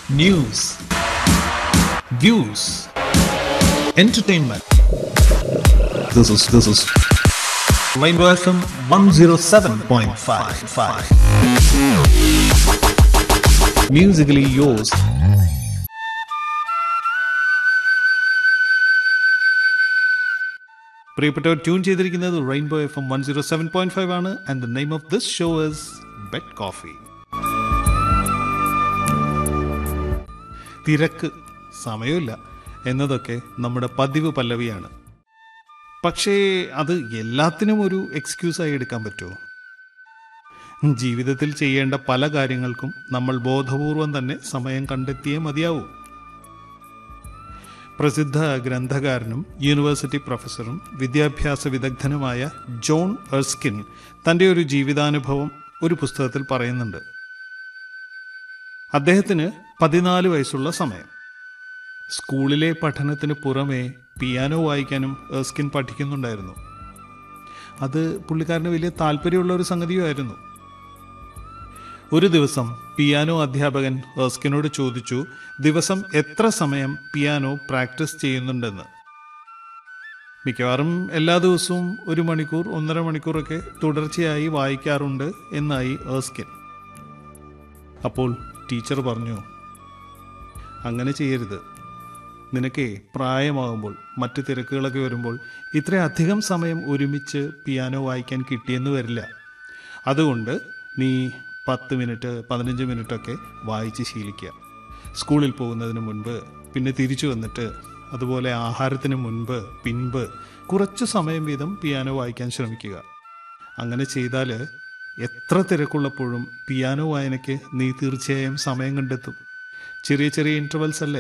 news, views, entertainment. This is this is Rainbow FM 107.55. Musically yours. പ്രിയപ്പെട്ടവർ tune ചെയ്തിരിക്കുന്നത് rainbow F M one zero seven point five ആണ് and the name of this show is bed coffee തിരക്ക് സമയമില്ല എന്നതൊക്കെ നമ്മുടെ പതിവ് പല്ലവിയാണ് പക്ഷേ അത് എല്ലാത്തിനും ഒരു എക്സ്ക്യൂസായി എടുക്കാൻ പറ്റുമോ ജീവിതത്തിൽ ചെയ്യേണ്ട പല കാര്യങ്ങൾക്കും നമ്മൾ ബോധപൂർവം തന്നെ സമയം കണ്ടെത്തിയേ മതിയാവൂ പ്രസിദ്ധ ഗ്രന്ഥകാരനും യൂണിവേഴ്സിറ്റി പ്രൊഫസറും വിദ്യാഭ്യാസ വിദഗ്ധനുമായ ജോൺ എർസ്കിൻ തൻ്റെ ഒരു ജീവിതാനുഭവം ഒരു പുസ്തകത്തിൽ പറയുന്നുണ്ട് അദ്ദേഹത്തിന് പതിനാല് വയസ്സുള്ള സമയം സ്കൂളിലെ പഠനത്തിന് പുറമെ പിയാനോ വായിക്കാനും എർസ്കിൻ പഠിക്കുന്നുണ്ടായിരുന്നു അത് പുള്ളിക്കാരന് വലിയ താല്പര്യമുള്ള ഒരു സംഗതിയുമായിരുന്നു ഒരു ദിവസം പിയാനോ അധ്യാപകൻ എർസ്കിനോട് ചോദിച്ചു ദിവസം എത്ര സമയം പിയാനോ പ്രാക്ടീസ് ചെയ്യുന്നുണ്ടെന്ന് മിക്കവാറും എല്ലാ ദിവസവും ഒരു മണിക്കൂർ ഒന്നര മണിക്കൂറൊക്കെ തുടർച്ചയായി വായിക്കാറുണ്ട് എന്നായി ഏസ്കിൻ അപ്പോൾ ടീച്ചർ പറഞ്ഞു അങ്ങനെ ചെയ്യരുത് നിനക്കേ പ്രായമാകുമ്പോൾ മറ്റ് തിരക്കുകളൊക്കെ വരുമ്പോൾ ഇത്രയധികം സമയം ഒരുമിച്ച് പിയാനോ വായിക്കാൻ കിട്ടിയെന്ന് വരില്ല അതുകൊണ്ട് നീ പത്ത് മിനിറ്റ് പതിനഞ്ച് മിനിറ്റൊക്കെ വായിച്ച് ശീലിക്കുക സ്കൂളിൽ പോകുന്നതിന് മുൻപ് പിന്നെ തിരിച്ചു വന്നിട്ട് അതുപോലെ ആഹാരത്തിന് മുൻപ് പിൻപ് കുറച്ച് സമയം വീതം പിയാനോ വായിക്കാൻ ശ്രമിക്കുക അങ്ങനെ ചെയ്താൽ എത്ര തിരക്കുള്ളപ്പോഴും പിയാനോ വായനയ്ക്ക് നീ തീർച്ചയായും സമയം കണ്ടെത്തും ചെറിയ ചെറിയ ഇൻ്റർവെൽസ് അല്ലേ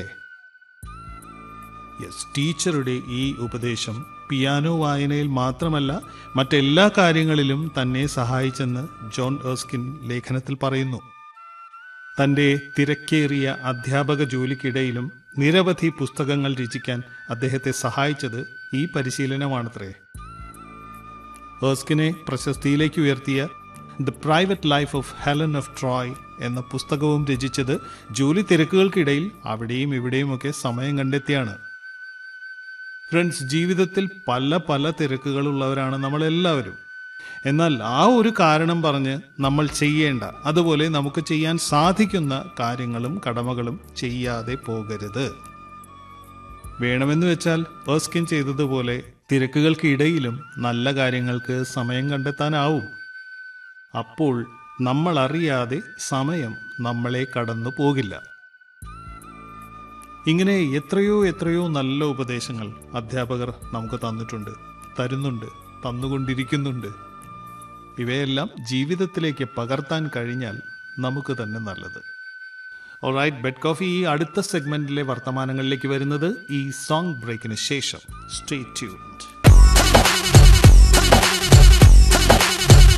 യെസ് ടീച്ചറുടെ ഈ ഉപദേശം പിയാനോ വായനയിൽ മാത്രമല്ല മറ്റെല്ലാ കാര്യങ്ങളിലും തന്നെ സഹായിച്ചെന്ന് ജോൺ ഏസ്കിൻ ലേഖനത്തിൽ പറയുന്നു തൻ്റെ തിരക്കേറിയ അധ്യാപക ജോലിക്കിടയിലും നിരവധി പുസ്തകങ്ങൾ രചിക്കാൻ അദ്ദേഹത്തെ സഹായിച്ചത് ഈ പരിശീലനമാണത്രേ ഏസ്കിനെ പ്രശസ്തിയിലേക്ക് ഉയർത്തിയ the private life of Helen of Troy എന്ന പുസ്തകവും രചിച്ചത് ജോലി തിരക്കുകൾക്കിടയിൽ അവിടെയും ഇവിടെയുമൊക്കെ സമയം കണ്ടെത്തിയാണ് ഫ്രണ്ട്സ് ജീവിതത്തിൽ പല പല തിരക്കുകളുള്ളവരാണ് നമ്മളെല്ലാവരും എന്നാൽ ആ ഒരു കാരണം പറഞ്ഞ് നമ്മൾ ചെയ്യേണ്ട അതുപോലെ നമുക്ക് ചെയ്യാൻ സാധിക്കുന്ന കാര്യങ്ങളും കടമകളും ചെയ്യാതെ പോകരുത് വേണമെന്ന് വെച്ചാൽ പേസ്കിൻ ചെയ്തതുപോലെ തിരക്കുകൾക്കിടയിലും നല്ല കാര്യങ്ങൾക്ക് സമയം കണ്ടെത്താനാവും അപ്പോൾ നമ്മൾ അറിയാതെ സമയം നമ്മളെ കടന്നു പോകില്ല ഇങ്ങനെ എത്രയോ എത്രയോ നല്ല ഉപദേശങ്ങൾ അധ്യാപകർ നമുക്ക് തന്നിട്ടുണ്ട് തരുന്നുണ്ട് തന്നുകൊണ്ടിരിക്കുന്നുണ്ട് ഇവയെല്ലാം ജീവിതത്തിലേക്ക് പകർത്താൻ കഴിഞ്ഞാൽ നമുക്ക് തന്നെ നല്ലത് ഓൾറൈറ്റ് ബെഡ് കോഫി ഈ അടുത്ത സെഗ്മെന്റിലെ വർത്തമാനങ്ങളിലേക്ക് വരുന്നത് ഈ സോങ് ബ്രേക്കിന് ശേഷം stay tuned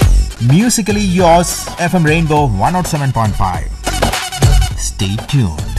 Musically yours, FM Rainbow 107.5. Stay tuned.